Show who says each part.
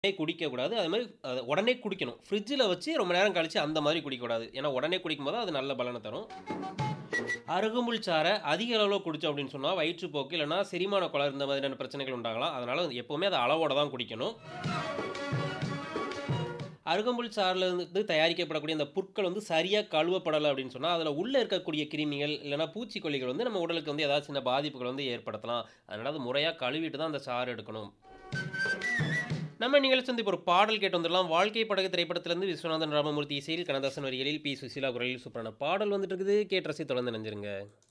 Speaker 1: உடனே குடிக்கக்கூடாது. அது மாரி அத உடனே குடிக்கணும். ஃப்ரிட்ஜில வச்சு ரொம்ப நேரம் கழிச்சு அந்த மாரி குடிக்கக்கூடாது. ஏன்னா உடனே குடிக்கும்போது அது நல்ல பலன தரும். அருகம்புல் சாற அதிக அளவுல குடிச்சோம் அப்படின்னு சொன்னா, வயிற்றுப்போக்கு இல்லன்னா செரிமான கோளாறு இந்த மாதிரியான பிரச்சனைகள் உண்டாகலாம். அதனால எப்பவுமே அத அளவோட தான் குடிக்கணும். அருகம்புல் சாறுல இருந்து தயாரிக்கப்படக்கூடிய அந்த புற்கள் வந்து சரியா கழுவப்படல அப்படின்னு சொன்னா, அதில உள்ள இருக்கக்கூடிய கிருமிகள், இல்லன்னா பூச்சிக்கொல்லிகள் வந்து நம்ம உடலுக்கு வந்து ஏதாவது சின்ன பாதிப்புகள வந்து ஏற்படுத்தலாம். அதனால அது முறையா கழுவிட்டு தான் அந்த சாறு எடுக்கணும். நம்ம நிகழ்ச்சி வந்து இப்போ ஒரு பாடல் கேட்டு வந்துரலாம். வாழ்க்கை படகு திரைப்படத்திலிருந்து விஸ்வநாதன் ராமமூர்த்தி இசையில், கண்ணதாசன் வரிகளில், பி. சுசீலா குரலில் சூப்பரான பாடல் வந்துட்டு இருக்குது. கேட்டு ரசித்து தொடர்ந்து இணைஞ்சிருங்க.